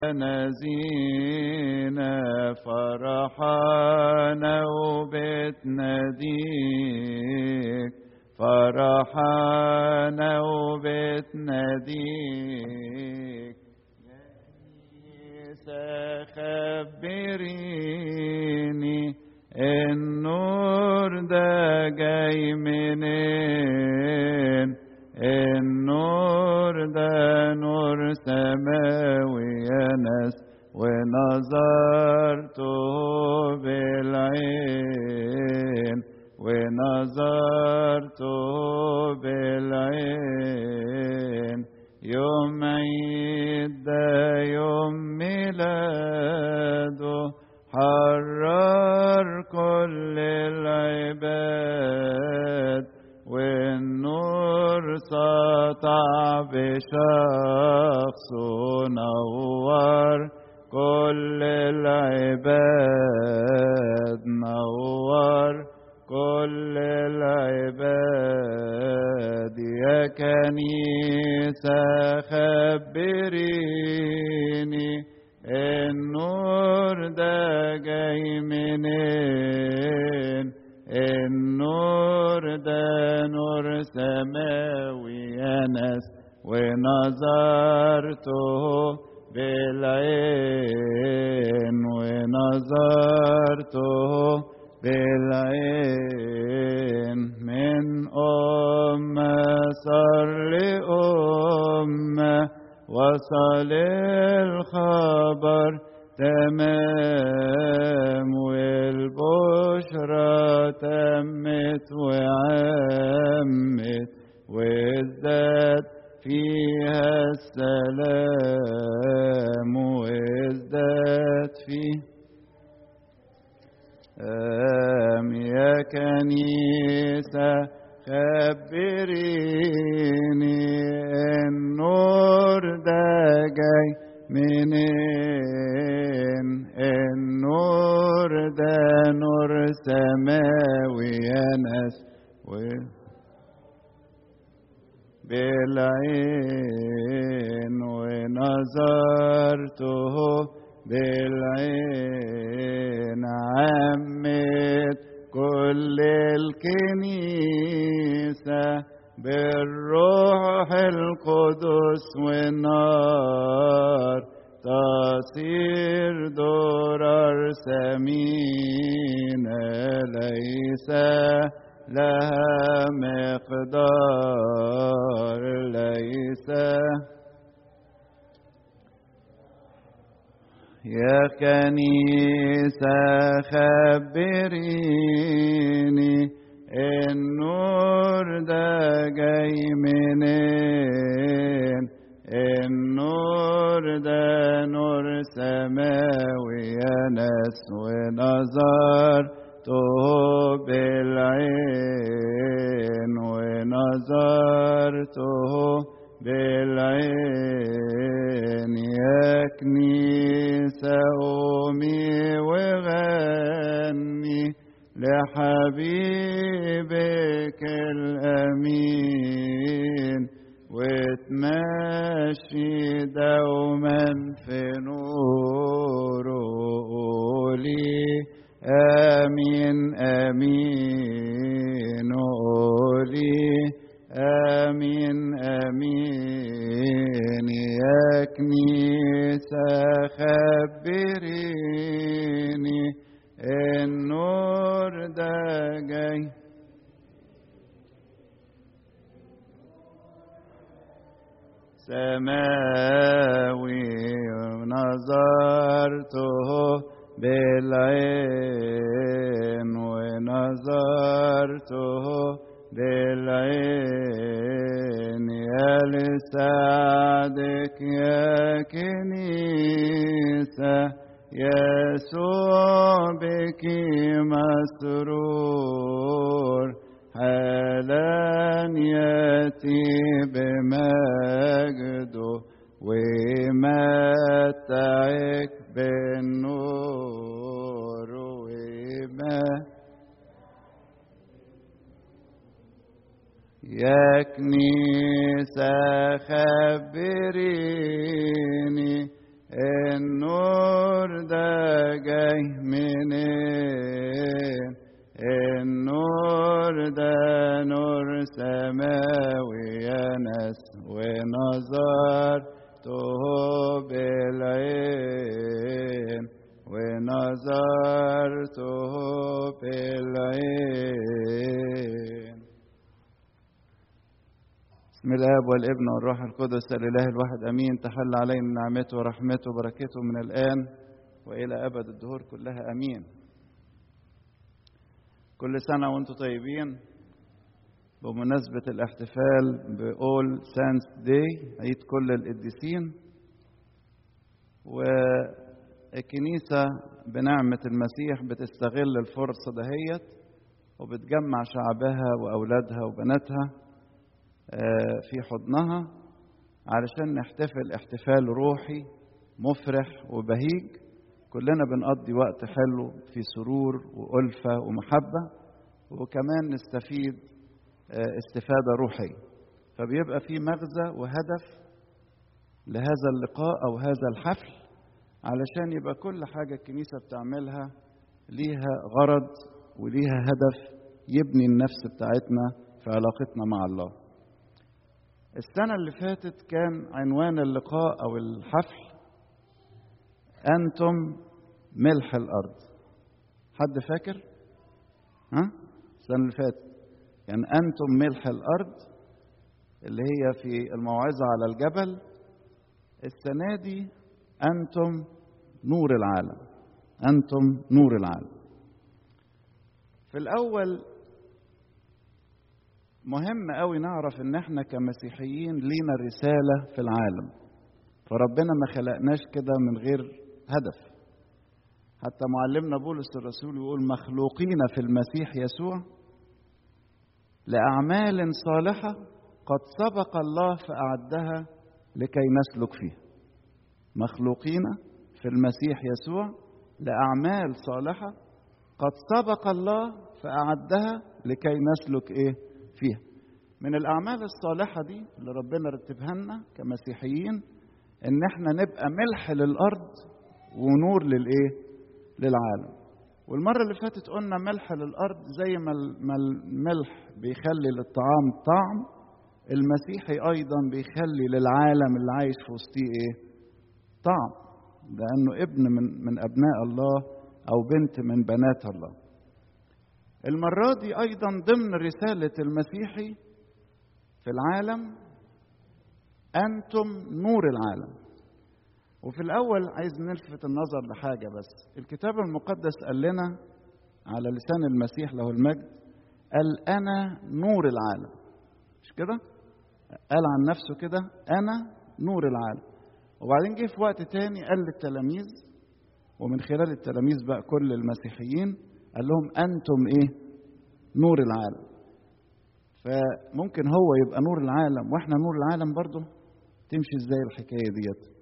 نزينا فرحانا وبتناديك فرحانا وبتناديك يا خبريني النور ده جاي منين النور ده نور سماوي يا ناس ونظرته بالعين ونظرته بالعين يوم عيد ده يوم ميلاده حرر كل العباد والنور سطع بشخصه نور كل العباد نور كل العباد يا كنيسة خبريني النور ده جاي منين النور ده نور سماوي يا ناس ونظرته بالعين ونظرته بالعين من أمة صار لأمة وصل الخبر تمام والبشرى تمت وعمت وازداد فيها السلام وازداد فيه أم يا كنيسة خبريني النور ده جاي منين النور ده نور سماوي يا ناس و بالعين ونظرته بالعين عمت كل الكنيسة بالروح القدس والنار تصير درر سمينة ليس لها مقدار ليس يا كنيسة خبريني النور ده جاي منين النور ده نور سماوي يا ناس ونظرته بالعين ونظرته بالعين يا كنيسة قومي وغني لحبيبك الأمين وتمشي دوما في نوره قولي آمين آمين قولي آمين آمين يا كنيسة خبريني النور ده جاي سماوي نظرته بالعين ونظرته بالعين يا لسعدك يا كنيسة يسوع بك مسرور حالا ياتي بمجده ومتعك بالنور وما يا كنيسة خبريني النور ده جاي منين النور ده نور سماوي يا ناس ونظرته بالعين ونظرته بالعين بسم الاب والابن والروح القدس الاله الواحد امين تحل علينا نعمته ورحمته وبركته من الان والى ابد الدهور كلها امين كل سنه وانتم طيبين بمناسبه الاحتفال باول سانس داي عيد كل القديسين والكنيسه بنعمه المسيح بتستغل الفرصه دهيت وبتجمع شعبها واولادها وبناتها في حضنها علشان نحتفل احتفال روحي مفرح وبهيج كلنا بنقضي وقت حلو في سرور وألفة ومحبة وكمان نستفيد استفادة روحية فبيبقى في مغزى وهدف لهذا اللقاء أو هذا الحفل علشان يبقى كل حاجة الكنيسة بتعملها ليها غرض وليها هدف يبني النفس بتاعتنا في علاقتنا مع الله السنة اللي فاتت كان عنوان اللقاء أو الحفل أنتم ملح الأرض حد فاكر؟ ها؟ السنة اللي فاتت يعني أنتم ملح الأرض اللي هي في الموعظة على الجبل السنة دي أنتم نور العالم أنتم نور العالم في الأول مهم قوي نعرف ان احنا كمسيحيين لينا رسالة في العالم فربنا ما خلقناش كده من غير هدف حتى معلمنا بولس الرسول يقول مخلوقين في المسيح يسوع لأعمال صالحة قد سبق الله فأعدها لكي نسلك فيها مخلوقين في المسيح يسوع لأعمال صالحة قد سبق الله فأعدها لكي نسلك إيه فيها من الأعمال الصالحة دي اللي ربنا رتبها لنا كمسيحيين إن إحنا نبقى ملح للأرض ونور للإيه؟ للعالم. والمرة اللي فاتت قلنا ملح للأرض زي ما الملح بيخلي للطعام طعم المسيحي أيضا بيخلي للعالم اللي عايش في وسطيه إيه؟ طعم لأنه ابن من من أبناء الله أو بنت من بنات الله. المرة دي أيضا ضمن رسالة المسيحي في العالم أنتم نور العالم وفي الأول عايز نلفت النظر لحاجة بس الكتاب المقدس قال لنا على لسان المسيح له المجد قال أنا نور العالم مش كده؟ قال عن نفسه كده أنا نور العالم وبعدين جه في وقت تاني قال للتلاميذ ومن خلال التلاميذ بقى كل المسيحيين قال لهم انتم ايه نور العالم فممكن هو يبقى نور العالم واحنا نور العالم برضه تمشي ازاي الحكايه ديت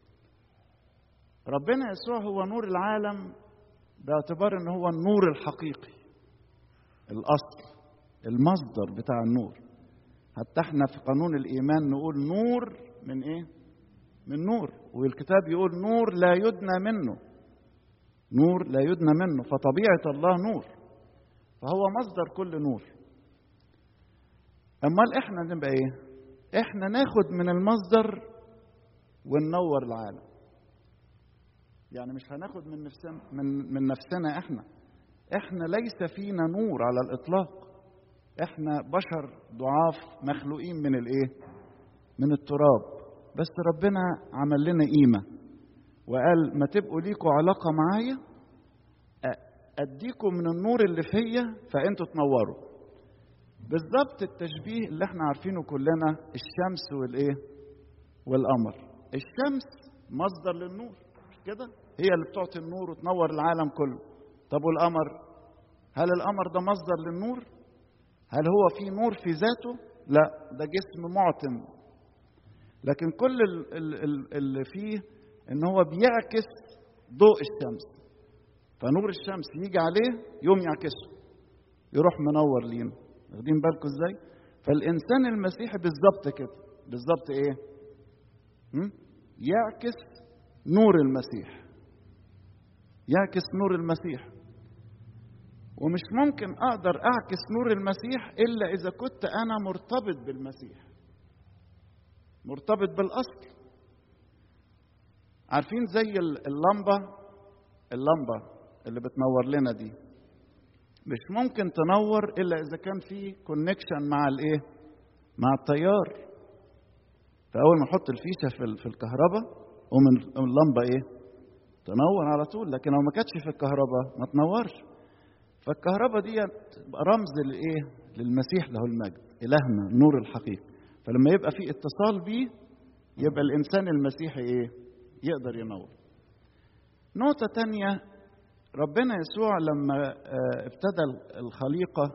ربنا يسوع هو نور العالم باعتبار ان هو النور الحقيقي الاصل المصدر بتاع النور حتى احنا في قانون الايمان نقول نور من ايه من نور والكتاب يقول نور لا يدنى منه نور لا يدنى منه فطبيعة الله نور فهو مصدر كل نور أمال إحنا نبقى إيه؟ إحنا ناخد من المصدر وننور العالم يعني مش هناخد من نفسنا من من نفسنا إحنا إحنا ليس فينا نور على الإطلاق إحنا بشر ضعاف مخلوقين من الإيه؟ من التراب بس ربنا عمل لنا قيمه وقال ما تبقوا ليكوا علاقة معايا أديكم من النور اللي فيا فأنتوا تنوروا بالظبط التشبيه اللي احنا عارفينه كلنا الشمس والإيه والقمر الشمس مصدر للنور مش كده هي اللي بتعطي النور وتنور العالم كله طب والقمر هل القمر ده مصدر للنور هل هو في نور في ذاته لا ده جسم معتم لكن كل اللي فيه ان هو بيعكس ضوء الشمس فنور الشمس يجي عليه يوم يعكسه يروح منور لينا واخدين بالكم ازاي فالانسان المسيحي بالظبط كده بالظبط ايه م? يعكس نور المسيح يعكس نور المسيح ومش ممكن اقدر اعكس نور المسيح الا اذا كنت انا مرتبط بالمسيح مرتبط بالاصل عارفين زي اللمبه اللمبه اللي بتنور لنا دي مش ممكن تنور الا اذا كان في كونكشن مع الايه مع التيار فاول ما احط الفيشه في في الكهرباء ومن اللمبه ايه تنور على طول لكن لو ما كانتش في الكهرباء ما تنورش فالكهرباء دي رمز لايه للمسيح له المجد الهنا النور الحقيقي فلما يبقى في اتصال بيه يبقى الانسان المسيحي ايه يقدر ينور نقطه تانية ربنا يسوع لما ابتدى الخليقه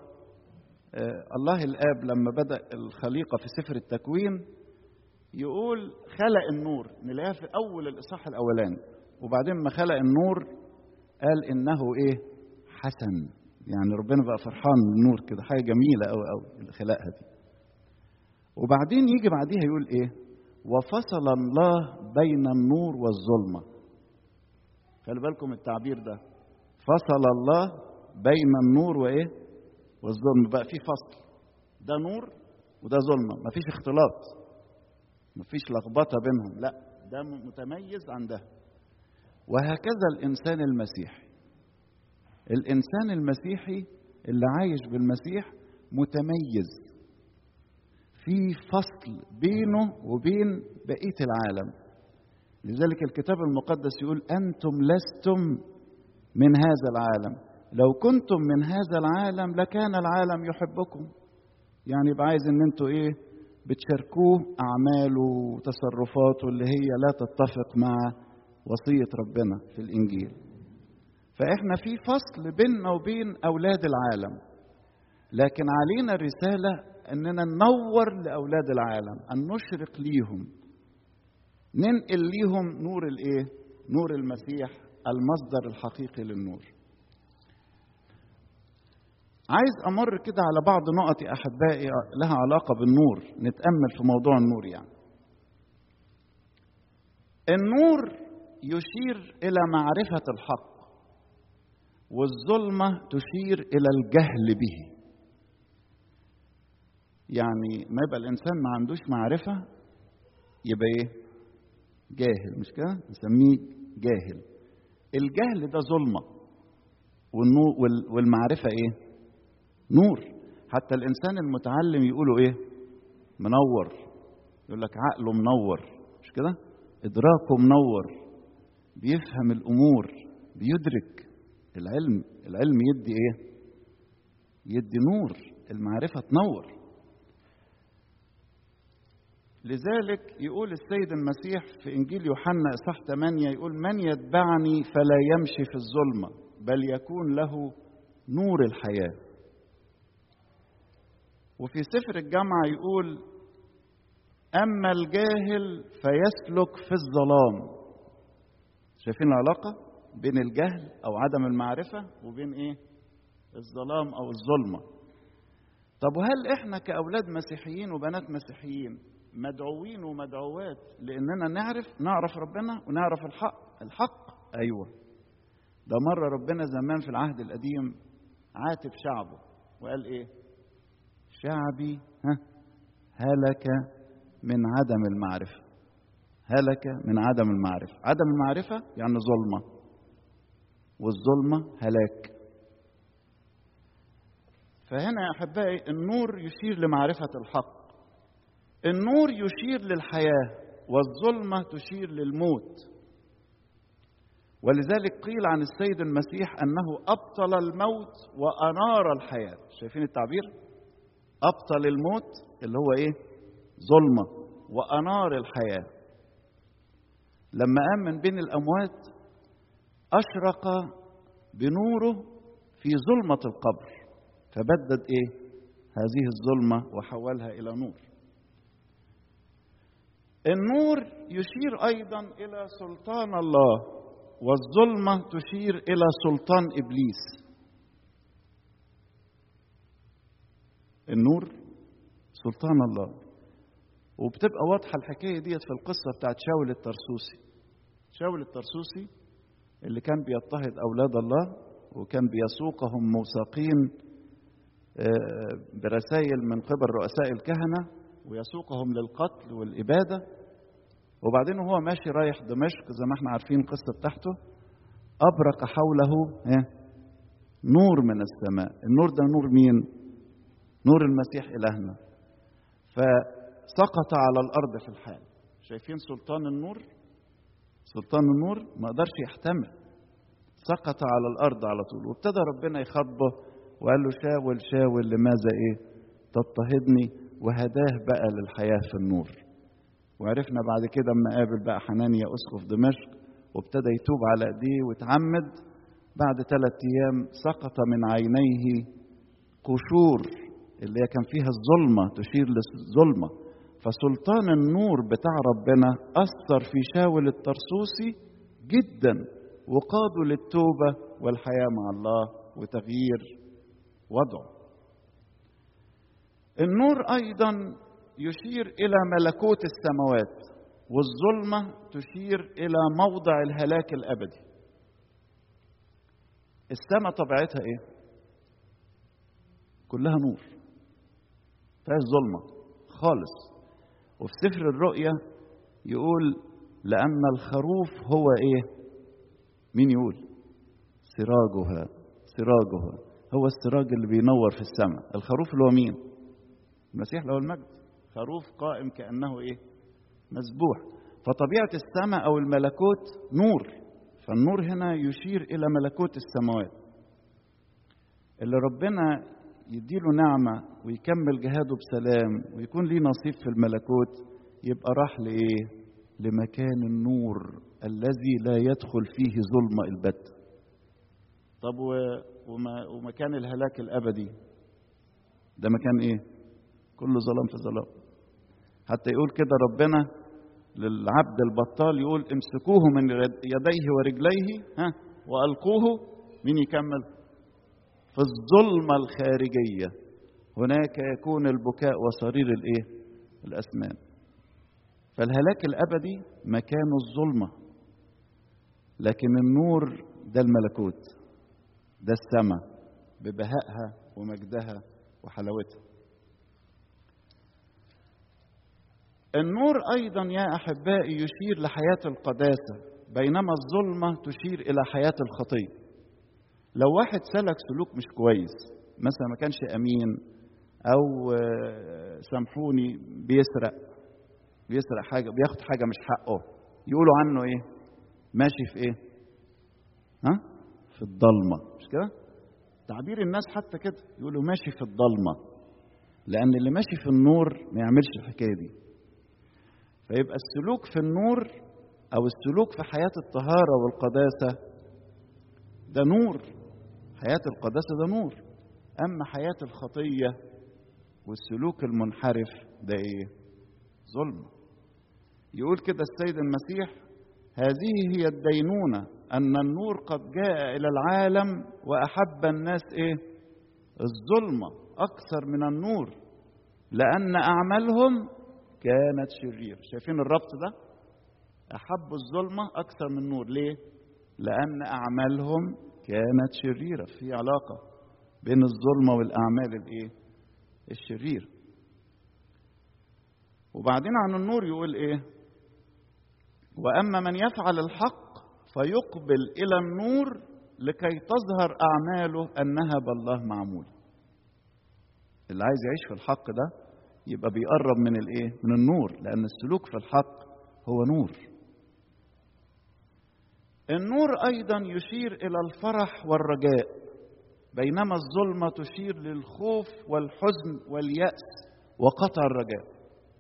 الله الاب لما بدا الخليقه في سفر التكوين يقول خلق النور نلاقيها في اول الاصحاح الاولاني وبعدين ما خلق النور قال انه ايه حسن يعني ربنا بقى فرحان بالنور كده حاجه جميله قوي قوي اللي خلقها دي وبعدين يجي بعديها يقول ايه وفصل الله بين النور والظلمه خلي بالكم التعبير ده فصل الله بين النور وايه والظلم بقى في فصل ده نور وده ظلمه مفيش اختلاط مفيش لخبطه بينهم لا ده متميز عن ده وهكذا الانسان المسيحي الانسان المسيحي اللي عايش بالمسيح متميز في فصل بينه وبين بقيه العالم لذلك الكتاب المقدس يقول انتم لستم من هذا العالم لو كنتم من هذا العالم لكان العالم يحبكم يعني يبقى عايز ان انتوا ايه بتشاركوه اعماله وتصرفاته اللي هي لا تتفق مع وصيه ربنا في الانجيل فاحنا في فصل بيننا وبين اولاد العالم لكن علينا رساله اننا ننور لاولاد العالم ان نشرق ليهم ننقل ليهم نور الايه نور المسيح المصدر الحقيقي للنور عايز امر كده على بعض نقط يا احبائي لها علاقه بالنور نتامل في موضوع النور يعني النور يشير الى معرفه الحق والظلمه تشير الى الجهل به يعني ما يبقى الانسان ما عندوش معرفه يبقى ايه جاهل مش كده نسميه جاهل الجهل ده ظلمه والنور والمعرفه ايه نور حتى الانسان المتعلم يقولوا ايه منور يقول لك عقله منور مش كده ادراكه منور بيفهم الامور بيدرك العلم العلم يدي ايه يدي نور المعرفه تنور لذلك يقول السيد المسيح في انجيل يوحنا اصحاح 8 يقول من يتبعني فلا يمشي في الظلمه بل يكون له نور الحياه وفي سفر الجامعة يقول أما الجاهل فيسلك في الظلام شايفين العلاقة بين الجهل أو عدم المعرفة وبين إيه الظلام أو الظلمة طب وهل إحنا كأولاد مسيحيين وبنات مسيحيين مدعوين ومدعوات لأننا نعرف نعرف ربنا ونعرف الحق الحق أيوة ده مرة ربنا زمان في العهد القديم عاتب شعبه وقال إيه شعبي ها هلك من عدم المعرفة هلك من عدم المعرفة عدم المعرفة يعني ظلمة والظلمة هلاك فهنا يا أحبائي النور يشير لمعرفة الحق النور يشير للحياة والظلمة تشير للموت ولذلك قيل عن السيد المسيح أنه أبطل الموت وأنار الحياة شايفين التعبير؟ أبطل الموت اللي هو إيه؟ ظلمة وأنار الحياة لما قام من بين الأموات أشرق بنوره في ظلمة القبر فبدد إيه؟ هذه الظلمة وحولها إلى نور النور يشير أيضا إلى سلطان الله والظلمة تشير إلى سلطان إبليس النور سلطان الله وبتبقى واضحة الحكاية ديت في القصة بتاعت شاول الترسوسي شاول الترسوسي اللي كان بيضطهد أولاد الله وكان بيسوقهم موثقين برسائل من قبل رؤساء الكهنة ويسوقهم للقتل والإبادة وبعدين وهو ماشي رايح دمشق زي ما احنا عارفين القصة بتاعته أبرق حوله نور من السماء النور ده نور مين؟ نور المسيح إلهنا فسقط على الأرض في الحال شايفين سلطان النور سلطان النور ما قدرش يحتمل سقط على الأرض على طول وابتدى ربنا يخاطبه وقال له شاول شاول لماذا إيه تضطهدني وهداه بقى للحياة في النور وعرفنا بعد كده اما قابل بقى حنانيا أسقف دمشق وابتدى يتوب على ايديه واتعمد بعد ثلاثة أيام سقط من عينيه قشور اللي هي كان فيها الظلمة تشير للظلمة فسلطان النور بتاع ربنا أثر في شاول الترسوسي جدا وقاده للتوبة والحياة مع الله وتغيير وضعه النور أيضا يشير إلى ملكوت السماوات والظلمة تشير إلى موضع الهلاك الأبدي السماء طبيعتها إيه؟ كلها نور فيهاش ظلمة خالص وفي سفر الرؤيا يقول لأن الخروف هو إيه؟ مين يقول؟ سراجها سراجها هو السراج اللي بينور في السماء الخروف اللي هو مين؟ المسيح له المجد خروف قائم كأنه إيه؟ مسبوح فطبيعة السماء أو الملكوت نور فالنور هنا يشير إلى ملكوت السماوات اللي ربنا يديله نعمة ويكمل جهاده بسلام ويكون ليه نصيب في الملكوت يبقى راح لإيه؟ لمكان النور الذي لا يدخل فيه ظلمة البت طب وما ومكان الهلاك الأبدي ده مكان إيه؟ كله ظلام في ظلام حتى يقول كده ربنا للعبد البطال يقول امسكوه من يديه ورجليه ها والقوه مين يكمل في الظلمه الخارجيه هناك يكون البكاء وصرير الايه الاسنان فالهلاك الابدي مكان الظلمه لكن النور ده الملكوت ده السماء ببهائها ومجدها وحلاوتها النور ايضا يا احبائي يشير لحياه القداسه بينما الظلمه تشير الى حياه الخطيه لو واحد سلك سلوك مش كويس مثلا ما كانش امين او سامحوني بيسرق بيسرق حاجه بياخد حاجه مش حقه يقولوا عنه ايه ماشي في ايه ها في الضلمه مش كده تعبير الناس حتى كده يقولوا ماشي في الضلمه لان اللي ماشي في النور ما يعملش الحكايه دي فيبقى السلوك في النور او السلوك في حياه الطهاره والقداسه ده نور حياه القداسه ده نور اما حياه الخطيه والسلوك المنحرف ده ايه ظلم يقول كده السيد المسيح هذه هي الدينونه ان النور قد جاء الى العالم واحب الناس ايه الظلمه اكثر من النور لان اعمالهم كانت شرير شايفين الربط ده أحبوا الظلمة أكثر من النور ليه لأن أعمالهم كانت شريرة في علاقة بين الظلمة والأعمال الإيه الشرير وبعدين عن النور يقول إيه وأما من يفعل الحق فيقبل إلى النور لكي تظهر أعماله أنها بالله معمولة اللي عايز يعيش في الحق ده يبقى بيقرب من الايه من النور لان السلوك في الحق هو نور النور ايضا يشير الى الفرح والرجاء بينما الظلمه تشير للخوف والحزن والياس وقطع الرجاء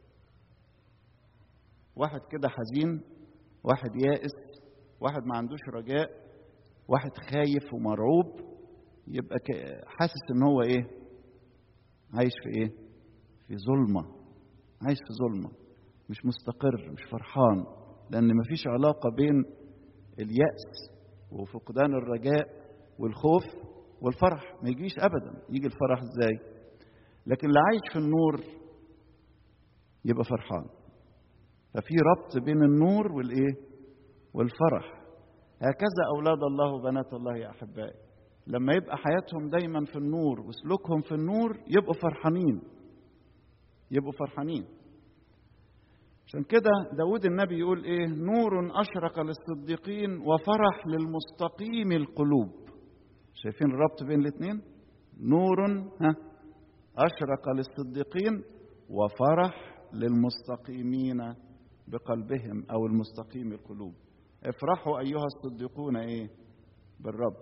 واحد كده حزين واحد يائس واحد ما عندوش رجاء واحد خايف ومرعوب يبقى حاسس ان هو ايه عايش في ايه في ظلمه عايش في ظلمه مش مستقر مش فرحان لان مفيش علاقه بين الياس وفقدان الرجاء والخوف والفرح ما يجيش ابدا يجي الفرح ازاي لكن اللي عايش في النور يبقى فرحان ففي ربط بين النور والايه والفرح هكذا أولاد الله وبنات الله يا أحبائي لما يبقى حياتهم دايما في النور وسلوكهم في النور يبقوا فرحانين يبقوا فرحانين عشان كده داود النبي يقول ايه نور أشرق للصديقين وفرح للمستقيم القلوب شايفين الربط بين الاثنين نور ها أشرق للصديقين وفرح للمستقيمين بقلبهم أو المستقيم القلوب افرحوا أيها الصديقون إيه بالرب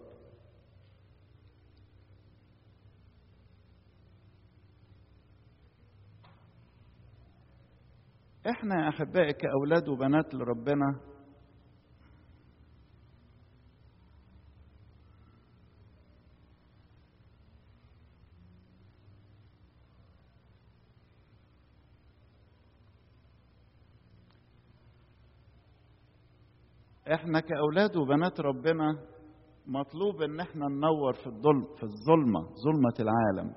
احنا يا احبائي كاولاد وبنات لربنا احنا كاولاد وبنات ربنا مطلوب ان احنا ننور في الظلم في الظلمه ظلمه العالم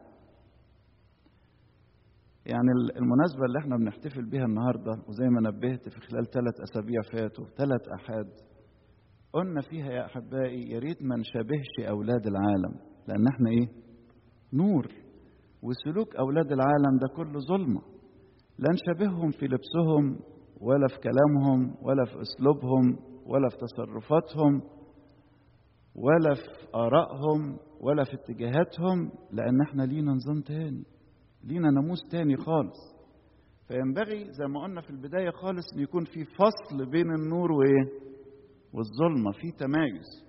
يعني المناسبة اللي احنا بنحتفل بيها النهاردة وزي ما نبهت في خلال ثلاث أسابيع فاتوا ثلاث أحاد قلنا فيها يا أحبائي يا ريت ما نشابهش أولاد العالم لأن احنا إيه؟ نور وسلوك أولاد العالم ده كله ظلمة لا نشابههم في لبسهم ولا في كلامهم ولا في أسلوبهم ولا في تصرفاتهم ولا في آرائهم ولا في اتجاهاتهم لأن احنا لينا نظام تاني لينا ناموس تاني خالص فينبغي زي ما قلنا في البداية خالص أن يكون في فصل بين النور وإيه؟ والظلمة في تمايز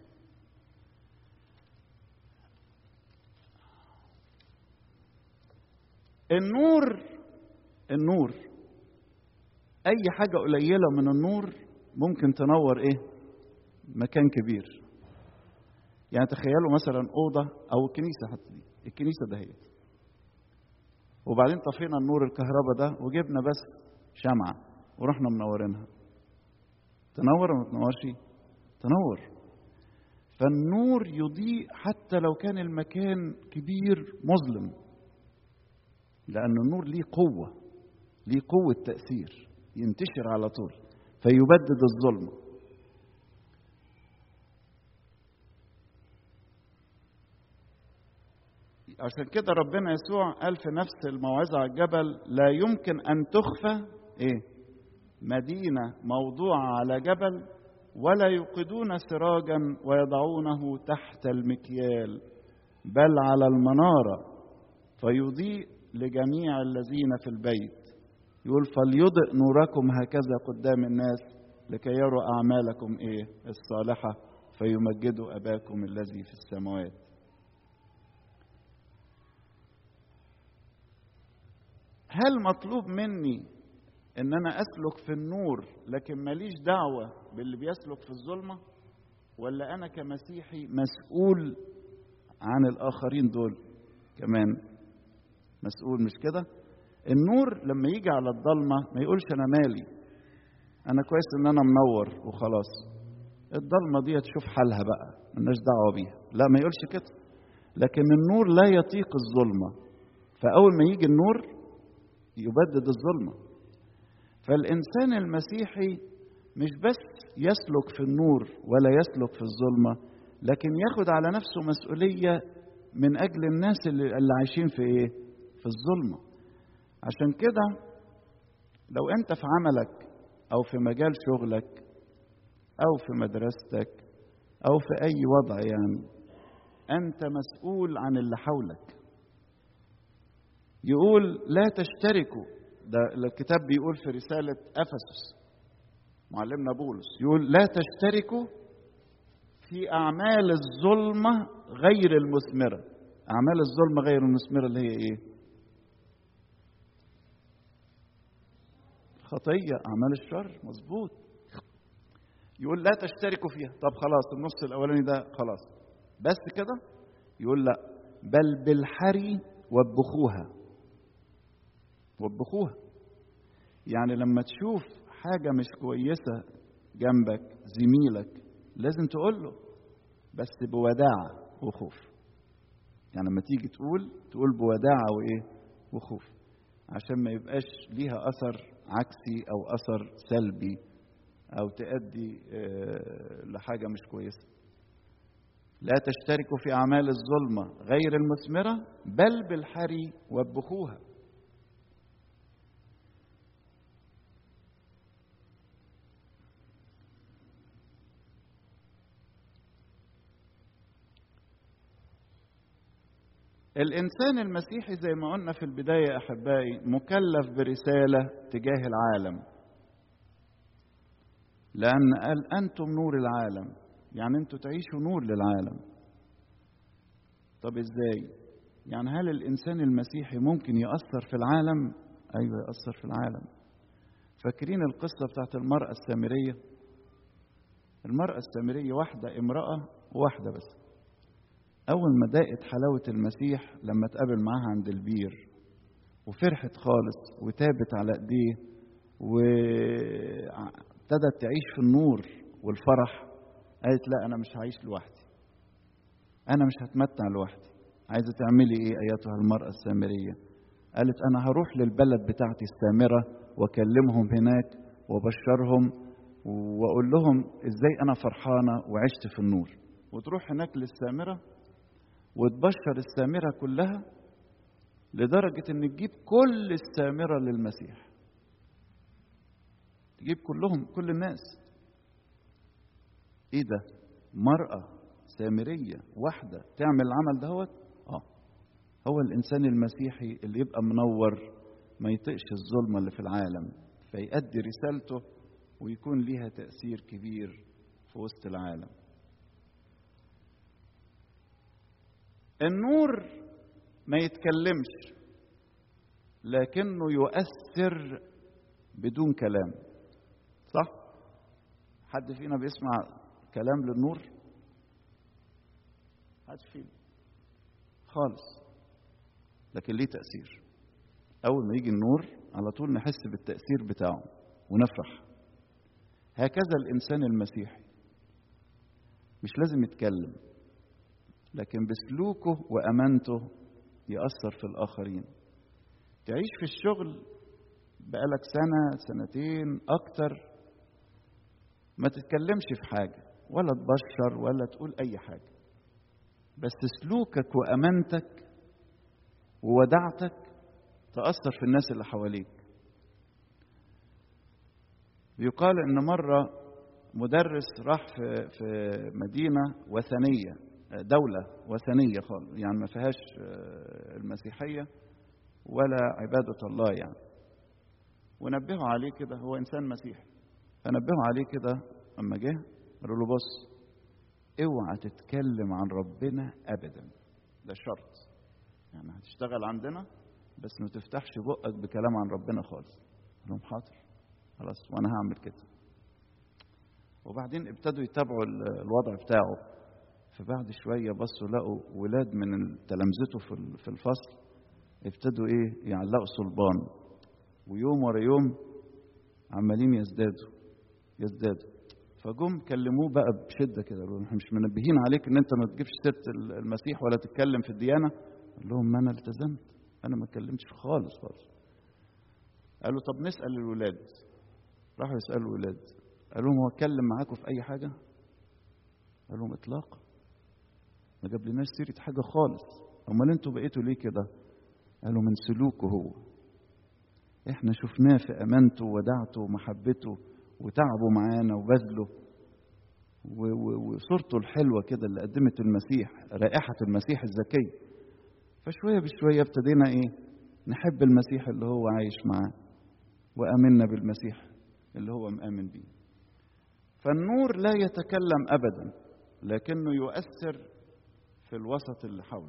النور النور أي حاجة قليلة من النور ممكن تنور إيه؟ مكان كبير يعني تخيلوا مثلا أوضة أو الكنيسة حتى دي الكنيسة دهيت وبعدين طفينا النور الكهرباء ده وجبنا بس شمعة ورحنا منورينها تنور ولا ما تنورش تنور فالنور يضيء حتى لو كان المكان كبير مظلم لأن النور ليه قوة ليه قوة تأثير ينتشر على طول فيبدد الظلمة عشان كده ربنا يسوع قال في نفس الموعظة على الجبل لا يمكن أن تخفى إيه؟ مدينة موضوعة على جبل ولا يوقدون سراجا ويضعونه تحت المكيال بل على المنارة فيضيء لجميع الذين في البيت يقول فليضئ نوركم هكذا قدام الناس لكي يروا أعمالكم إيه الصالحة فيمجدوا أباكم الذي في السماوات هل مطلوب مني ان انا اسلك في النور لكن ماليش دعوه باللي بيسلك في الظلمه ولا انا كمسيحي مسؤول عن الاخرين دول كمان مسؤول مش كده النور لما يجي على الضلمه ما يقولش انا مالي انا كويس ان انا منور وخلاص الضلمه دي تشوف حالها بقى ملناش دعوه بيها لا ما يقولش كده لكن النور لا يطيق الظلمه فاول ما يجي النور يبدد الظلمه فالانسان المسيحي مش بس يسلك في النور ولا يسلك في الظلمه لكن ياخد على نفسه مسؤوليه من اجل الناس اللي, اللي عايشين في ايه في الظلمه عشان كده لو انت في عملك او في مجال شغلك او في مدرستك او في اي وضع يعني انت مسؤول عن اللي حولك يقول لا تشتركوا ده الكتاب بيقول في رسالة أفسس معلمنا بولس يقول لا تشتركوا في أعمال الظلمة غير المثمرة أعمال الظلمة غير المثمرة اللي هي إيه؟ خطية أعمال الشر مظبوط يقول لا تشتركوا فيها طب خلاص النص الأولاني ده خلاص بس كده يقول لا بل بالحري وبخوها وبخوها يعني لما تشوف حاجة مش كويسة جنبك زميلك لازم تقول له بس بوداعة وخوف يعني لما تيجي تقول تقول بوداعة وإيه وخوف عشان ما يبقاش ليها أثر عكسي أو أثر سلبي او تؤدي لحاجه مش كويسه لا تشتركوا في اعمال الظلمه غير المثمره بل بالحري وبخوها الإنسان المسيحي زي ما قلنا في البداية أحبائي مكلف برسالة تجاه العالم لأن قال أنتم نور العالم يعني أنتم تعيشوا نور للعالم طب إزاي يعني هل الإنسان المسيحي ممكن يأثر في العالم أيوة يأثر في العالم فاكرين القصة بتاعت المرأة السامرية المرأة السامرية واحدة امرأة واحدة بس أول ما ضاقت حلاوة المسيح لما اتقابل معاها عند البير وفرحت خالص وتابت على ايديه وابتدت تعيش في النور والفرح قالت لا أنا مش هعيش لوحدي أنا مش هتمتع لوحدي عايزة تعملي إيه أيتها المرأة السامرية قالت أنا هروح للبلد بتاعتي السامرة وأكلمهم هناك وبشرهم وأقول لهم إزاي أنا فرحانة وعشت في النور وتروح هناك للسامرة وتبشر السامرة كلها لدرجة إن تجيب كل السامرة للمسيح تجيب كلهم كل الناس إيه ده مرأة سامرية واحدة تعمل العمل دهوت آه هو الإنسان المسيحي اللي يبقى منور ما يطقش الظلمة اللي في العالم فيأدي رسالته ويكون ليها تأثير كبير في وسط العالم النور ما يتكلمش لكنه يؤثر بدون كلام صح حد فينا بيسمع كلام للنور حد فينا خالص لكن ليه تأثير أول ما يجي النور على طول نحس بالتأثير بتاعه ونفرح هكذا الإنسان المسيحي مش لازم يتكلم لكن بسلوكه وأمانته يأثر في الآخرين تعيش في الشغل بقالك سنة سنتين أكتر ما تتكلمش في حاجة ولا تبشر ولا تقول أي حاجة بس سلوكك وأمانتك وودعتك تأثر في الناس اللي حواليك بيقال إن مرة مدرس راح في في مدينة وثنية دولة وثنية خالص يعني ما فيهاش المسيحية ولا عبادة الله يعني ونبهوا عليه كده هو إنسان مسيحي فنبهوا عليه كده أما جه قالوا له بص اوعى تتكلم عن ربنا أبدا ده شرط يعني هتشتغل عندنا بس ما تفتحش بقك بكلام عن ربنا خالص قال لهم حاضر خلاص وانا هعمل كده وبعدين ابتدوا يتابعوا الوضع بتاعه فبعد شويه بصوا لقوا ولاد من تلامذته في الفصل ابتدوا ايه يعلقوا صلبان ويوم ورا يوم عمالين يزدادوا يزدادوا فجم كلموه بقى بشده كده قالوا احنا مش منبهين عليك ان انت ما تجيبش سيره المسيح ولا تتكلم في الديانه قال لهم ما انا التزمت انا ما اتكلمتش خالص خالص قالوا طب نسال الولاد راحوا يسالوا الولاد قالوا لهم هو اتكلم معاكم في اي حاجه قال لهم اطلاقا ما جاب لناش سيره حاجه خالص امال انتوا بقيتوا ليه كده قالوا من سلوكه هو احنا شفناه في امانته وودعته ومحبته وتعبه معانا وبذله وصورته الحلوه كده اللي قدمت المسيح رائحه المسيح الزكيه فشويه بشويه ابتدينا ايه نحب المسيح اللي هو عايش معاه وامنا بالمسيح اللي هو مآمن بيه فالنور لا يتكلم ابدا لكنه يؤثر في الوسط اللي حوله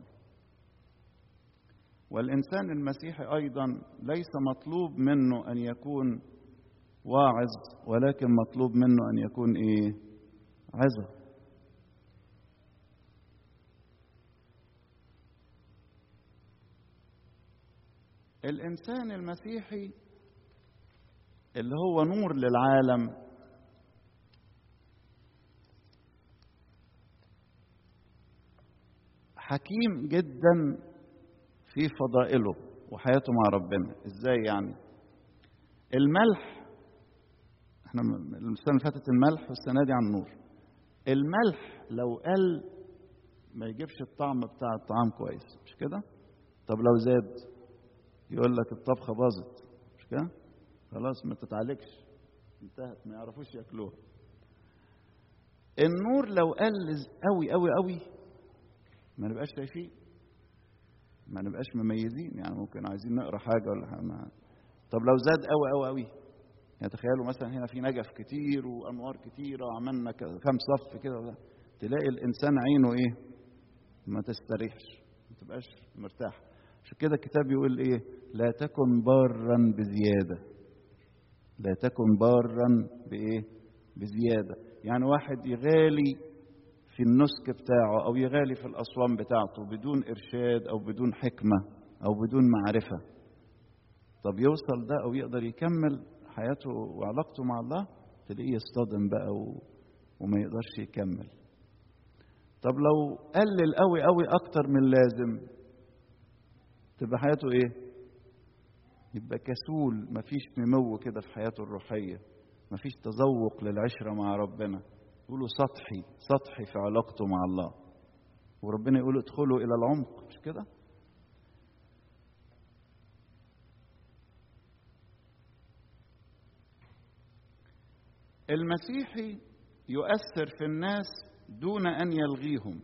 والانسان المسيحي ايضا ليس مطلوب منه ان يكون واعظ ولكن مطلوب منه ان يكون ايه عظه الانسان المسيحي اللي هو نور للعالم حكيم جدا في فضائله وحياته مع ربنا ازاي يعني الملح احنا السنة اللي فاتت الملح والسنة دي عن النور الملح لو قل ما يجيبش الطعم بتاع الطعام كويس مش كده طب لو زاد يقول لك الطبخة باظت مش كده خلاص ما تتعالجش انتهت ما يعرفوش ياكلوها النور لو قل قوي قوي قوي ما نبقاش شايفين ما نبقاش مميزين يعني ممكن عايزين نقرا حاجه ولا حاجه ما. طب لو زاد قوي قوي قوي يعني تخيلوا مثلا هنا في نجف كتير وانوار كتيره وعملنا كام صف كده ولا. تلاقي الانسان عينه ايه ما تستريحش ما تبقاش مرتاح عشان كده الكتاب يقول ايه لا تكن بارا بزياده لا تكن بارا بايه بزياده يعني واحد يغالي في النسك بتاعه او يغالي في الاصوام بتاعته بدون ارشاد او بدون حكمه او بدون معرفه طب يوصل ده او يقدر يكمل حياته وعلاقته مع الله تلاقيه يصطدم بقى و... وما يقدرش يكمل طب لو قلل قوي قوي اكتر من اللازم تبقى حياته ايه يبقى كسول مفيش نمو كده في حياته الروحيه مفيش تذوق للعشره مع ربنا يقولوا سطحي سطحي في علاقته مع الله وربنا يقول ادخلوا الى العمق مش كده المسيحي يؤثر في الناس دون ان يلغيهم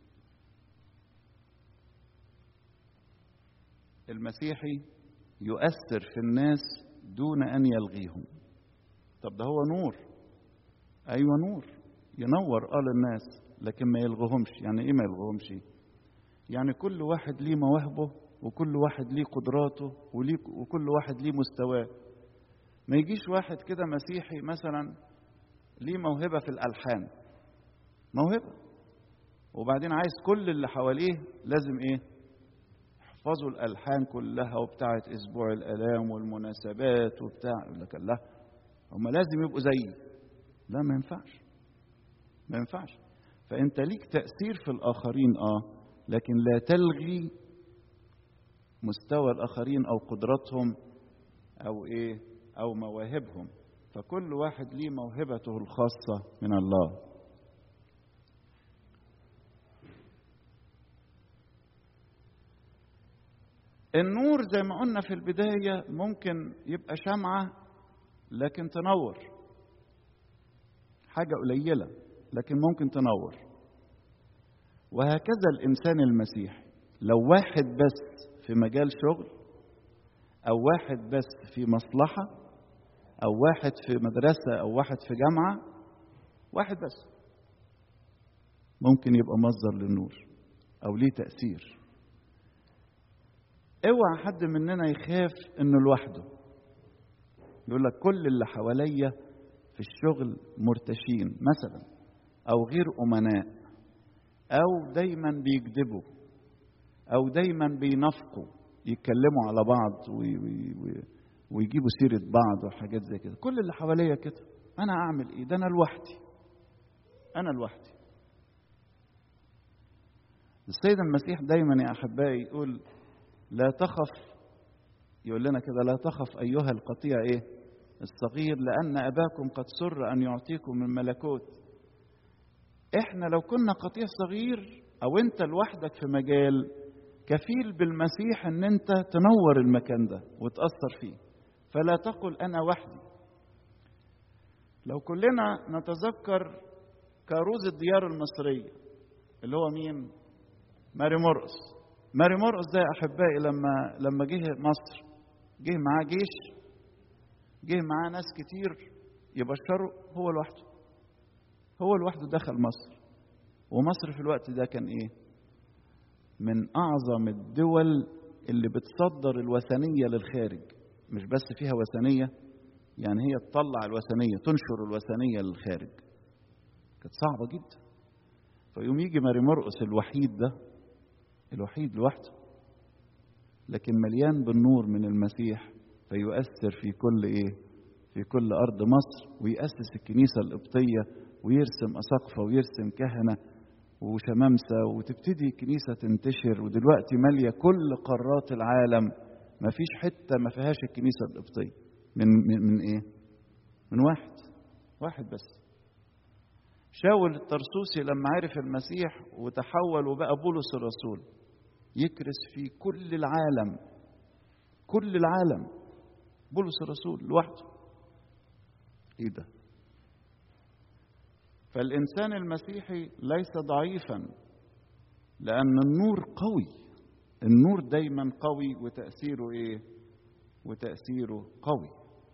المسيحي يؤثر في الناس دون ان يلغيهم طب ده هو نور ايوه نور ينور اه للناس لكن ما يلغوهمش يعني ايه ما يلغوهمش يعني كل واحد ليه مواهبه وكل واحد ليه قدراته وليه وكل واحد ليه مستواه ما يجيش واحد كده مسيحي مثلا ليه موهبه في الالحان موهبه وبعدين عايز كل اللي حواليه لازم ايه يحفظوا الالحان كلها وبتاعه اسبوع الالام والمناسبات وبتاع يقول لك لا هم لازم يبقوا زيي لا ما ينفعش ما ينفعش فانت ليك تاثير في الاخرين اه لكن لا تلغي مستوى الاخرين او قدراتهم او ايه او مواهبهم فكل واحد ليه موهبته الخاصه من الله النور زي ما قلنا في البدايه ممكن يبقى شمعه لكن تنور حاجه قليله لكن ممكن تنور وهكذا الانسان المسيحي لو واحد بس في مجال شغل او واحد بس في مصلحه او واحد في مدرسه او واحد في جامعه واحد بس ممكن يبقى مصدر للنور او ليه تاثير اوعى حد مننا يخاف انه لوحده يقول لك كل اللي حواليا في الشغل مرتشين مثلا او غير امناء او دايما بيكذبوا او دايما بينافقوا يتكلموا على بعض وي وي وي ويجيبوا سيره بعض وحاجات زي كده كل اللي حواليا كده انا اعمل ايه ده انا لوحدي انا لوحدي السيد المسيح دايما يا احبائي يقول لا تخف يقول لنا كده لا تخف ايها القطيع ايه الصغير لان اباكم قد سر ان يعطيكم من ملكوت احنا لو كنا قطيع صغير او انت لوحدك في مجال كفيل بالمسيح ان انت تنور المكان ده وتاثر فيه فلا تقل انا وحدي لو كلنا نتذكر كاروز الديار المصريه اللي هو مين ماري مرقس ماري مرقس ده يا احبائي لما لما جه مصر جه معاه جيش جه معاه ناس كتير يبشروا هو لوحده هو لوحده دخل مصر ومصر في الوقت ده كان ايه من اعظم الدول اللي بتصدر الوثنيه للخارج مش بس فيها وثنيه يعني هي تطلع الوثنيه تنشر الوثنيه للخارج كانت صعبه جدا فيوم يجي ماري مرقس الوحيد ده الوحيد لوحده لكن مليان بالنور من المسيح فيؤثر في كل ايه في كل ارض مصر ويأسس الكنيسه القبطيه ويرسم اساقفه ويرسم كهنه وشمامسه وتبتدي الكنيسه تنتشر ودلوقتي ماليه كل قارات العالم ما فيش حته ما فيهاش الكنيسه القبطيه من من, من ايه من واحد واحد بس شاول الطرسوسي لما عرف المسيح وتحول وبقى بولس الرسول يكرس في كل العالم كل العالم بولس الرسول لوحده ايه ده فالانسان المسيحي ليس ضعيفا لان النور قوي النور دايما قوي وتاثيره ايه وتاثيره قوي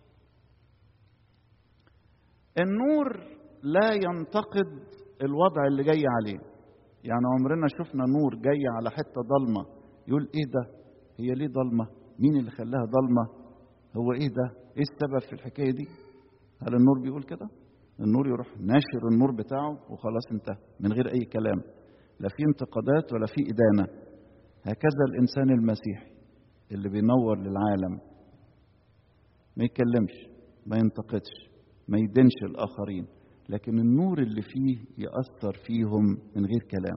النور لا ينتقد الوضع اللي جاي عليه يعني عمرنا شفنا نور جاي على حته ضلمه يقول ايه ده هي ليه ضلمه مين اللي خلاها ضلمه هو ايه ده ايه السبب في الحكايه دي هل النور بيقول كده النور يروح ناشر النور بتاعه وخلاص انتهى من غير اي كلام لا في انتقادات ولا في ادانه هكذا الانسان المسيحي اللي بينور للعالم ما يتكلمش ما ينتقدش ما يدينش الاخرين لكن النور اللي فيه ياثر فيهم من غير كلام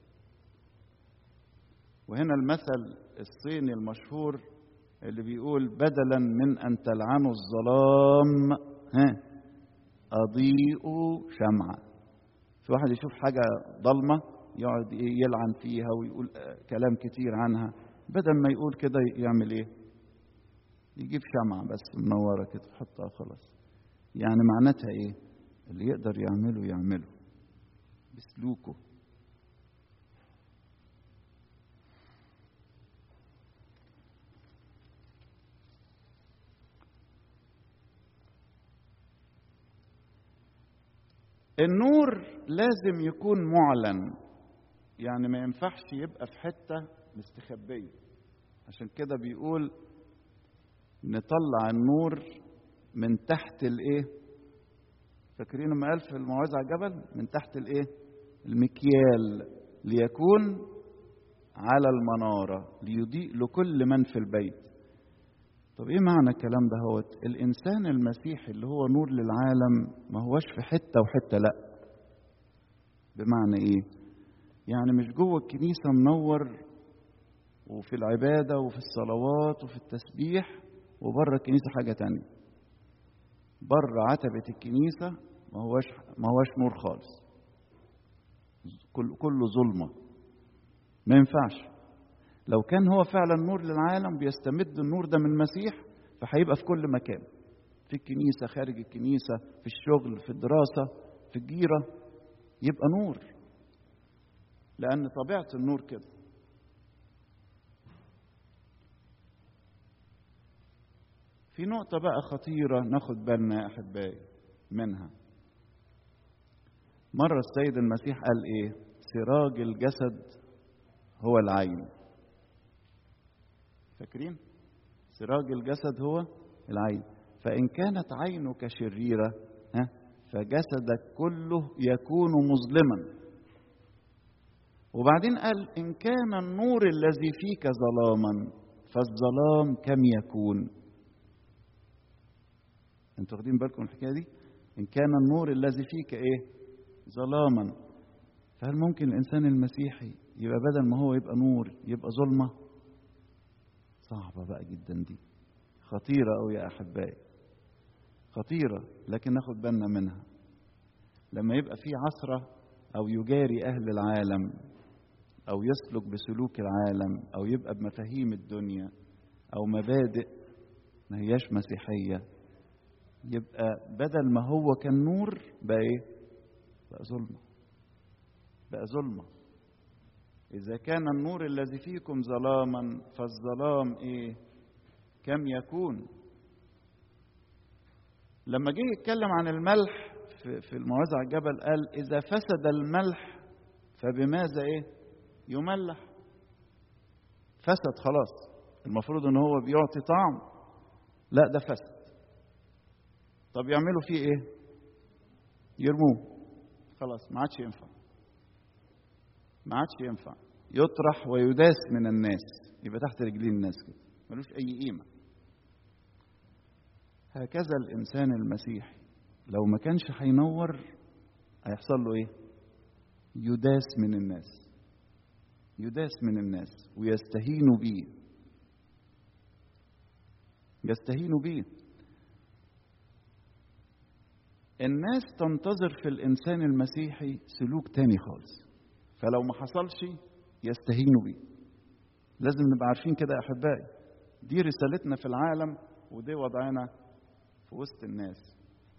وهنا المثل الصيني المشهور اللي بيقول بدلا من ان تلعنوا الظلام ها اضيئوا شمعه في واحد يشوف حاجه ضلمه يقعد يلعن فيها ويقول كلام كتير عنها بدل ما يقول كده يعمل ايه يجيب شمعة بس منورة كده يحطها خلاص يعني معناتها ايه اللي يقدر يعمله يعمله بسلوكه النور لازم يكون معلن يعني ما ينفعش يبقى في حتة مستخبية عشان كده بيقول نطلع النور من تحت الايه فاكرين ما قال في الموعظة على الجبل من تحت الايه المكيال ليكون على المنارة ليضيء لكل من في البيت طب ايه معنى الكلام ده هوت الانسان المسيحي اللي هو نور للعالم ما هوش في حتة وحتة لا بمعنى ايه يعني مش جوه الكنيسة منور وفي العبادة وفي الصلوات وفي التسبيح وبره الكنيسة حاجة تانية بره عتبة الكنيسة ما هوش ما هوش نور خالص كل كله ظلمة ما ينفعش لو كان هو فعلا نور للعالم بيستمد النور ده من المسيح فهيبقى في كل مكان في الكنيسة خارج الكنيسة في الشغل في الدراسة في الجيرة يبقى نور لأن طبيعة النور كده في نقطة بقى خطيرة ناخد بالنا يا أحبائي منها مرة السيد المسيح قال إيه سراج الجسد هو العين فاكرين سراج الجسد هو العين فإن كانت عينك شريرة ها فجسدك كله يكون مظلما وبعدين قال إن كان النور الذي فيك ظلاما فالظلام كم يكون انتوا واخدين بالكم الحكايه دي ان كان النور الذي فيك ايه ظلاما فهل ممكن الانسان المسيحي يبقى بدل ما هو يبقى نور يبقى ظلمه صعبه بقى جدا دي خطيره قوي يا احبائي خطيره لكن ناخد بالنا منها لما يبقى في عثره او يجاري اهل العالم او يسلك بسلوك العالم او يبقى بمفاهيم الدنيا او مبادئ ما هياش مسيحيه يبقى بدل ما هو كان نور بقى ايه بقى ظلمه بقى ظلمه اذا كان النور الذي فيكم ظلاما فالظلام ايه كم يكون لما جه يتكلم عن الملح في, في الموعظه على الجبل قال اذا فسد الملح فبماذا ايه يملح فسد خلاص المفروض ان هو بيعطي طعم لا ده فسد طب يعملوا فيه ايه يرموه خلاص ما عادش ينفع ما عادش ينفع يطرح ويداس من الناس يبقى تحت رجلين الناس كده ملوش اي قيمه هكذا الانسان المسيحي لو ما كانش هينور هيحصل له ايه يداس من الناس يداس من الناس ويستهينوا بيه يستهينوا بيه الناس تنتظر في الإنسان المسيحي سلوك تاني خالص فلو ما حصلش يستهينوا بيه لازم نبقى عارفين كده يا أحبائي دي رسالتنا في العالم ودي وضعنا في وسط الناس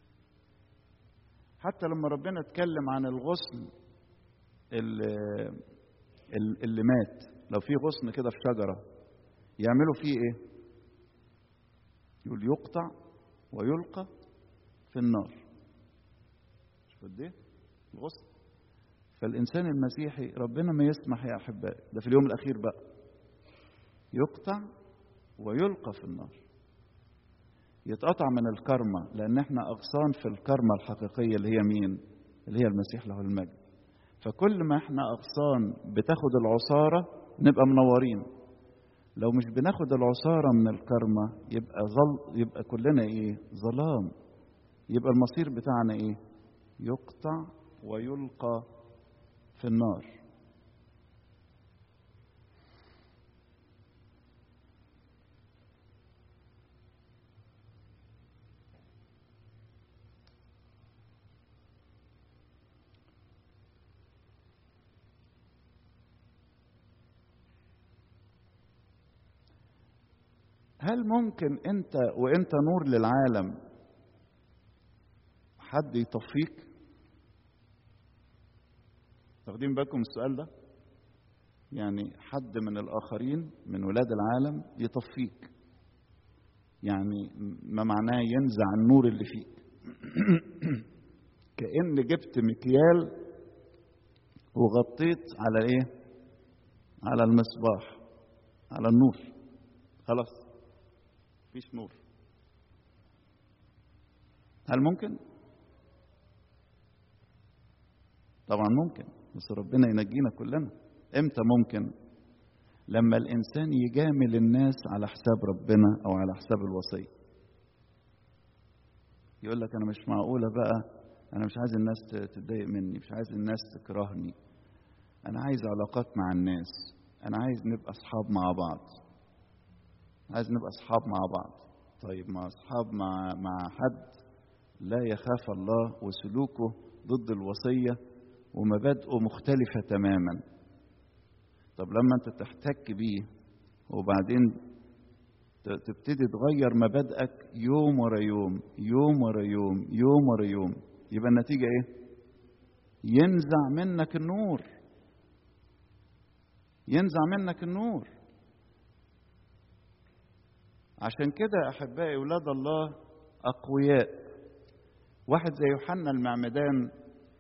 حتى لما ربنا اتكلم عن الغصن اللي, اللي مات لو في غصن كده في شجرة يعملوا فيه ايه يقول يقطع ويلقى في النار شوف قد ايه الغصن فالانسان المسيحي ربنا ما يسمح يا احبائي ده في اليوم الاخير بقى يقطع ويلقى في النار يتقطع من الكرمة لأن احنا أغصان في الكرمة الحقيقية اللي هي مين؟ اللي هي المسيح له المجد. فكل ما احنا أغصان بتاخد العصارة نبقى منورين. لو مش بناخد العصارة من الكرمة يبقى ظل يبقى كلنا ايه؟ ظلام. يبقى المصير بتاعنا ايه؟ يقطع ويلقى في النار. هل ممكن انت وانت نور للعالم حد يطفيك واخدين بالكم من السؤال ده يعني حد من الاخرين من ولاد العالم يطفيك يعني ما معناه ينزع النور اللي فيك كأن جبت مكيال وغطيت على ايه على المصباح على النور خلاص مفيش نور هل ممكن طبعا ممكن بس ربنا ينجينا كلنا امتى ممكن لما الانسان يجامل الناس على حساب ربنا او على حساب الوصيه يقول لك انا مش معقوله بقى انا مش عايز الناس تتضايق مني مش عايز الناس تكرهني انا عايز علاقات مع الناس انا عايز نبقى اصحاب مع بعض عايز نبقى اصحاب مع بعض طيب مع اصحاب مع مع حد لا يخاف الله وسلوكه ضد الوصيه ومبادئه مختلفه تماما طب لما انت تحتك بيه وبعدين تبتدي تغير مبادئك يوم ورا يوم يوم ورا يوم يوم ورا يوم يبقى النتيجه ايه ينزع منك النور ينزع منك النور عشان كده يا احبائي اولاد الله اقوياء واحد زي يوحنا المعمدان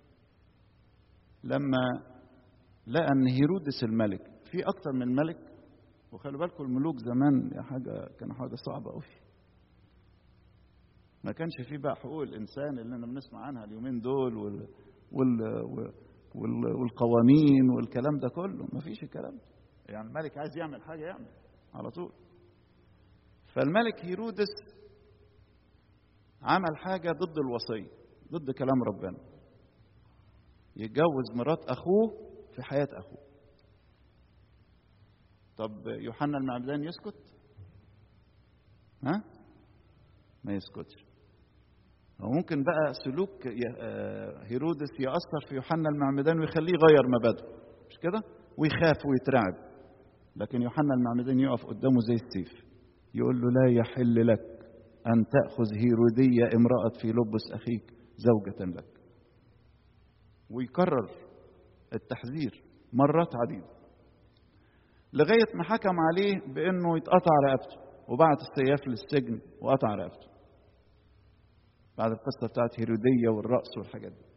لما لقى ان هيرودس الملك في اكتر من ملك وخلي بالكم الملوك زمان يا حاجه كان حاجه صعبه قوي ما كانش فيه بقى حقوق الانسان اللي احنا بنسمع عنها اليومين دول وال وال وال والقوانين والكلام ده كله ما فيش الكلام ده يعني الملك عايز يعمل حاجه يعمل على طول فالملك هيرودس عمل حاجه ضد الوصيه ضد كلام ربنا يتجوز مرات اخوه في حياه اخوه طب يوحنا المعمدان يسكت ها ما يسكتش هو ممكن بقى سلوك هيرودس يأثر في يوحنا المعمدان ويخليه يغير مبادئه مش كده ويخاف ويترعب لكن يوحنا المعمدان يقف قدامه زي السيف يقول له لا يحل لك أن تأخذ هيرودية امرأة في لبس أخيك زوجة لك ويكرر التحذير مرات عديدة لغاية ما حكم عليه بأنه يتقطع رقبته وبعت السياف للسجن وقطع رقبته بعد القصة بتاعت هيرودية والرأس والحاجات دي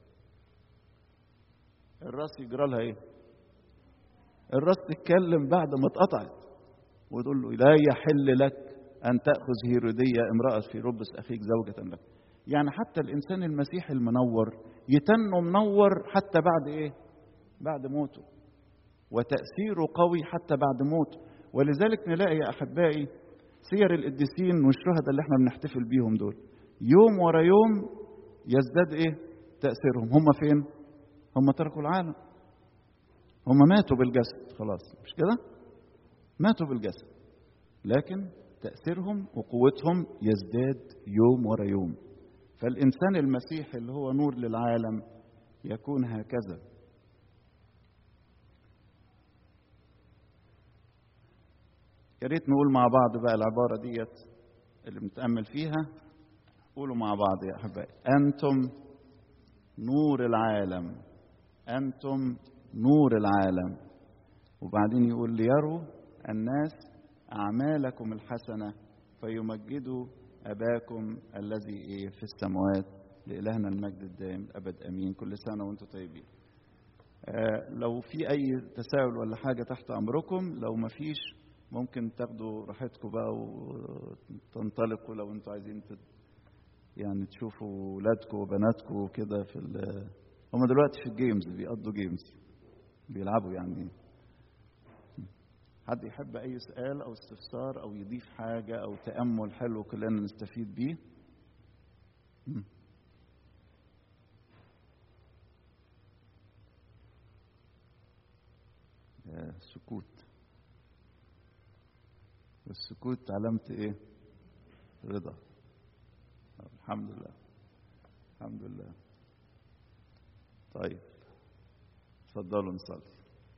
الراس يجرى لها ايه الراس تتكلم بعد ما اتقطعت وتقول له لا يحل لك أن تأخذ هيرودية امرأة في ربس أخيك زوجة لك يعني حتى الإنسان المسيحي المنور يتنه منور حتى بعد إيه بعد موته وتأثيره قوي حتى بعد موته ولذلك نلاقي يا أحبائي سير القديسين والشهداء اللي احنا بنحتفل بيهم دول يوم ورا يوم يزداد ايه تأثيرهم هم فين هم تركوا العالم هم ماتوا بالجسد خلاص مش كده ماتوا بالجسد لكن تأثيرهم وقوتهم يزداد يوم ورا يوم فالإنسان المسيحي اللي هو نور للعالم يكون هكذا يا ريت نقول مع بعض بقى العبارة ديت اللي بنتأمل فيها قولوا مع بعض يا أحبائي أنتم نور العالم أنتم نور العالم وبعدين يقول ليروا الناس أعمالكم الحسنة فيمجدوا أباكم الذي إيه في السماوات لإلهنا المجد الدائم الأبد أمين كل سنة وأنتم طيبين آه لو في أي تساؤل ولا حاجة تحت أمركم لو ما فيش ممكن تاخدوا راحتكم بقى وتنطلقوا لو انتوا عايزين تد... يعني تشوفوا ولادكم وبناتكم وكده في ال... هم دلوقتي في الجيمز بيقضوا جيمز بيلعبوا يعني حد يحب اي سؤال او استفسار او يضيف حاجه او تامل حلو كلنا نستفيد بيه سكوت والسكوت علامة ايه رضا الحمد لله الحمد لله طيب اتفضلوا نصلي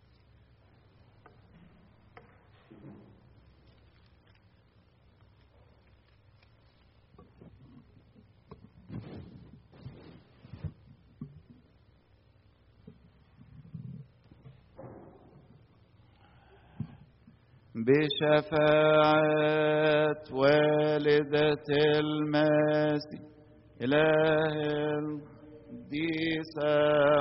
بشفاعة والدة المسيح إله القديسة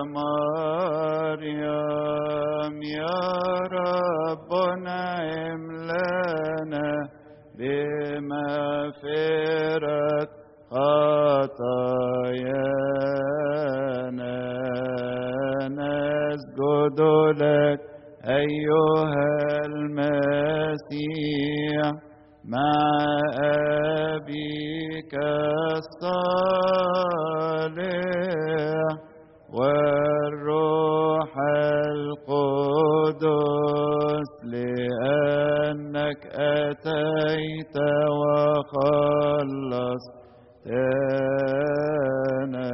مريم يا رب نعم لنا بمغفرة خطايانا نسجد لك أيها المسيح مع أبيك الصالح والروح القدس لأنك أتيت وخلصتنا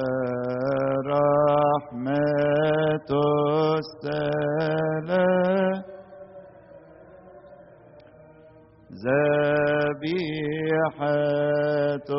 رحمة السلام ذبيحة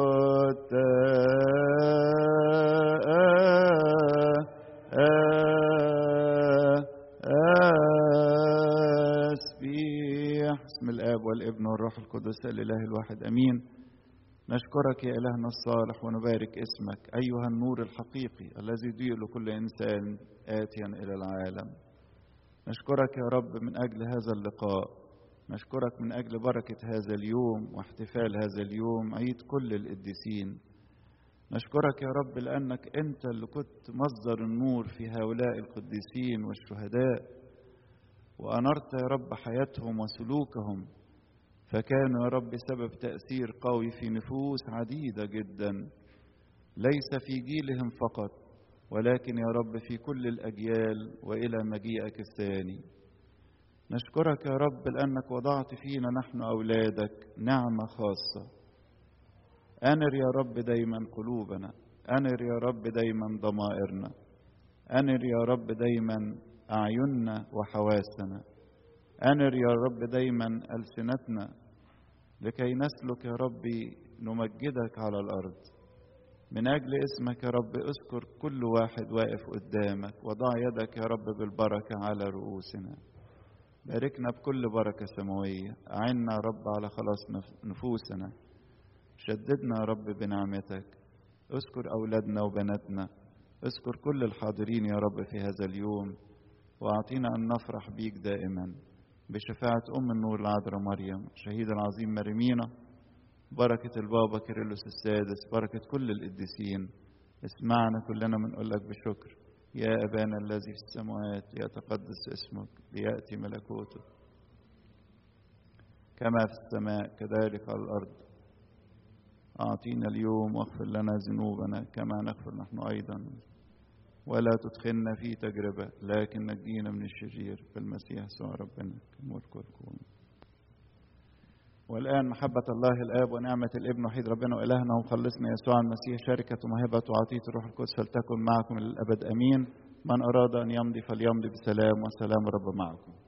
التسبيح بسم الآب والابن والروح القدس الإله الواحد أمين نشكرك يا إلهنا الصالح ونبارك اسمك أيها النور الحقيقي الذي يضيء لكل إنسان آتيا إلى العالم نشكرك يا رب من أجل هذا اللقاء نشكرك من أجل بركة هذا اليوم واحتفال هذا اليوم عيد كل القديسين نشكرك يا رب لأنك أنت اللي كنت مصدر النور في هؤلاء القديسين والشهداء وأنرت يا رب حياتهم وسلوكهم فكانوا يا رب سبب تأثير قوي في نفوس عديدة جدا ليس في جيلهم فقط ولكن يا رب في كل الأجيال وإلى مجيئك الثاني نشكرك يا رب لأنك وضعت فينا نحن أولادك نعمة خاصة أنر يا رب دايما قلوبنا أنر يا رب دايما ضمائرنا أنر يا رب دايما أعيننا وحواسنا أنر يا رب دايما ألسنتنا لكي نسلك يا ربي نمجدك على الأرض من أجل اسمك يا رب اذكر كل واحد واقف قدامك وضع يدك يا رب بالبركة على رؤوسنا باركنا بكل بركة سماوية أعنا يا رب على خلاص نفوسنا شددنا يا رب بنعمتك اذكر أولادنا وبناتنا اذكر كل الحاضرين يا رب في هذا اليوم وأعطينا أن نفرح بيك دائما بشفاعة أم النور العذراء مريم شهيد العظيم مريمينا بركة البابا كيرلس السادس بركة كل القديسين اسمعنا كلنا بنقول لك بشكر يا أبانا الذي في السماوات يتقدس اسمك ليأتي ملكوتك كما في السماء كذلك على الأرض أعطينا اليوم واغفر لنا ذنوبنا كما نغفر نحن أيضا ولا تدخلنا في تجربة لكن نجينا من الشرير بالمسيح سوى ربنا الملك والقوة والآن محبة الله الآب ونعمة الابن وحيد ربنا وإلهنا ومخلصنا يسوع المسيح شركة ومهبة وعطية الروح القدس فلتكن معكم للأبد أمين من أراد أن يمضي فليمضي بسلام وسلام الرب معكم